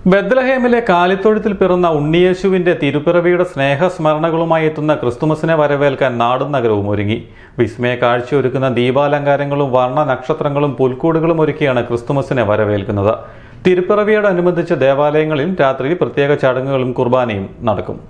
ബദ്ലഹേമിലെ കാലിത്തൊഴുത്തിൽ പിറന്ന ഉണ്ണിയേശുവിന്റെ തിരുപ്പിറവിയുടെ സ്നേഹസ്മരണകളുമായി എത്തുന്ന ക്രിസ്തുമസിനെ വരവേൽക്കാൻ നാടും നഗരവും ഒരുങ്ങി വിസ്മയ കാഴ്ചയൊരുക്കുന്ന ദീപാലങ്കാരങ്ങളും വർണ്ണ നക്ഷത്രങ്ങളും പുൽക്കൂടുകളും ഒരുക്കിയാണ് ക്രിസ്തുമസിനെ വരവേൽക്കുന്നത് തിരുപ്പിറവിയോടനുബന്ധിച്ച് ദേവാലയങ്ങളിൽ രാത്രി പ്രത്യേക ചടങ്ങുകളും കുർബാനയും നടക്കും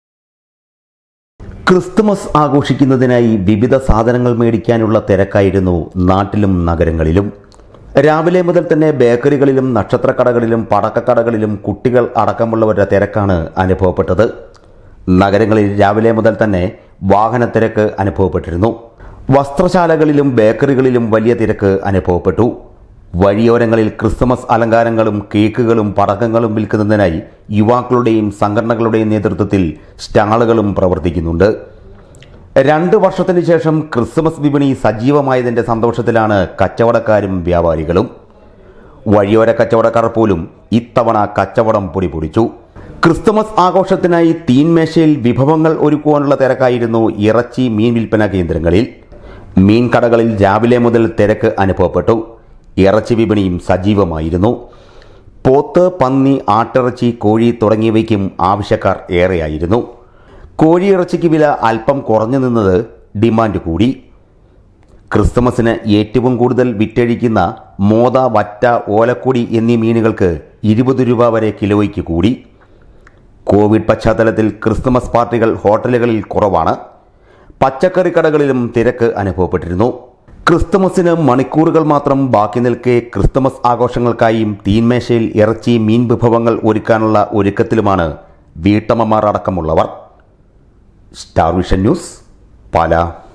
ക്രിസ്തുമസ് ആഘോഷിക്കുന്നതിനായി വിവിധ സാധനങ്ങൾ മേടിക്കാനുള്ള തിരക്കായിരുന്നു നാട്ടിലും നഗരങ്ങളിലും രാവിലെ മുതൽ തന്നെ ബേക്കറികളിലും നക്ഷത്രക്കടകളിലും പടക്കക്കടകളിലും കുട്ടികൾ അടക്കമുള്ളവരുടെ തിരക്കാണ് അനുഭവപ്പെട്ടത് നഗരങ്ങളിൽ രാവിലെ മുതൽ തന്നെ വാഹന തിരക്ക് അനുഭവപ്പെട്ടിരുന്നു വസ്ത്രശാലകളിലും ബേക്കറികളിലും വലിയ തിരക്ക് അനുഭവപ്പെട്ടു വഴിയോരങ്ങളിൽ ക്രിസ്തുമസ് അലങ്കാരങ്ങളും കേക്കുകളും പടക്കങ്ങളും വിൽക്കുന്നതിനായി യുവാക്കളുടെയും സംഘടനകളുടെയും നേതൃത്വത്തിൽ സ്റ്റാളുകളും പ്രവർത്തിക്കുന്നുണ്ട് രണ്ട് വർഷത്തിന് ശേഷം ക്രിസ്മസ് വിപണി സജീവമായതിന്റെ സന്തോഷത്തിലാണ് കച്ചവടക്കാരും വ്യാപാരികളും വഴിയോര കച്ചവടക്കാർ പോലും ഇത്തവണ കച്ചവടം പൊടിപൊടിച്ചു ക്രിസ്തുമസ് ആഘോഷത്തിനായി തീൻമേശയിൽ വിഭവങ്ങൾ ഒരുക്കുവാനുള്ള തിരക്കായിരുന്നു ഇറച്ചി മീൻ വിൽപ്പന കേന്ദ്രങ്ങളിൽ മീൻ കടകളിൽ രാവിലെ മുതൽ തിരക്ക് അനുഭവപ്പെട്ടു ഇറച്ചി വിപണിയും സജീവമായിരുന്നു പോത്ത് പന്നി ആട്ടിറച്ചി കോഴി തുടങ്ങിയവയ്ക്കും ആവശ്യക്കാർ ഏറെയായിരുന്നു കോഴിയിറച്ചിക്ക് വില അല്പം കുറഞ്ഞു നിന്നത് ഡിമാൻഡ് കൂടി ക്രിസ്തുമസിന് ഏറ്റവും കൂടുതൽ വിറ്റഴിക്കുന്ന മോത വറ്റ ഓലക്കൊടി എന്നീ മീനുകൾക്ക് ഇരുപത് രൂപ വരെ കിലോയ്ക്ക് കൂടി കോവിഡ് പശ്ചാത്തലത്തിൽ ക്രിസ്തുമസ് പാർട്ടികൾ ഹോട്ടലുകളിൽ കുറവാണ് പച്ചക്കറി കടകളിലും തിരക്ക് അനുഭവപ്പെട്ടിരുന്നു ക്രിസ്തുമസിന് മണിക്കൂറുകൾ മാത്രം ബാക്കി നിൽക്കെ ക്രിസ്തുമസ് ആഘോഷങ്ങൾക്കായും തീൻമേശയിൽ ഇറച്ചി മീൻ വിഭവങ്ങൾ ഒരുക്കാനുള്ള ഒരുക്കത്തിലുമാണ് വീട്ടമ്മമാർ അടക്കമുള്ളവർ സ്റ്റാർ വിഷൻ ന്യൂസ് പാലാ